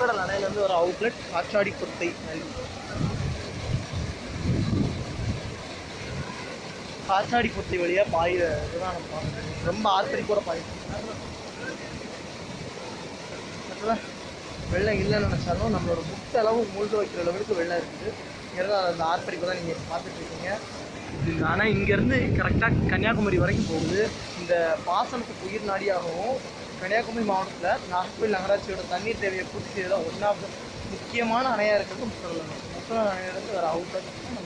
முக்கடல் அணையிலேருந்து ஒரு அவுட்லெட் காற்றாடி குர்த்தை அருவி காற்றாடி குர்த்தை வழியாக பாய இதுதான் நம்ம பார்க்கணும். ரொம்ப ஆர்ப்பரிப்போட பாயும் மற்றதான் வெள்ளம் இல்லைன்னு நினச்சாலும் நம்மளோட புக் அளவு மூழ்க வைக்கிற லெவலுக்கு வெள்ளம் இருக்குது இங்கே அந்த ஆர்ப்பரிப்பை தான் நீங்கள் பார்த்துட்டு இருக்கீங்க இது ஆனால் இங்கேருந்து கரெக்டாக கன்னியாகுமரி வரைக்கும் போகுது இந்த பாசனத்துக்கு உயிர் நாடியாகவும் கன்னியாகுமரி மாவட்டத்தில் நாகர்கோவில் நகராட்சியோட தண்ணீர் தேவையை பூர்த்தி செய்யல ஒன் ஆஃப் முக்கியமான அணையாக இருக்கிறது முக்கடல் அணை முக்கடல் அணையிலிருந்து வர அவுட்லெட் நம்ம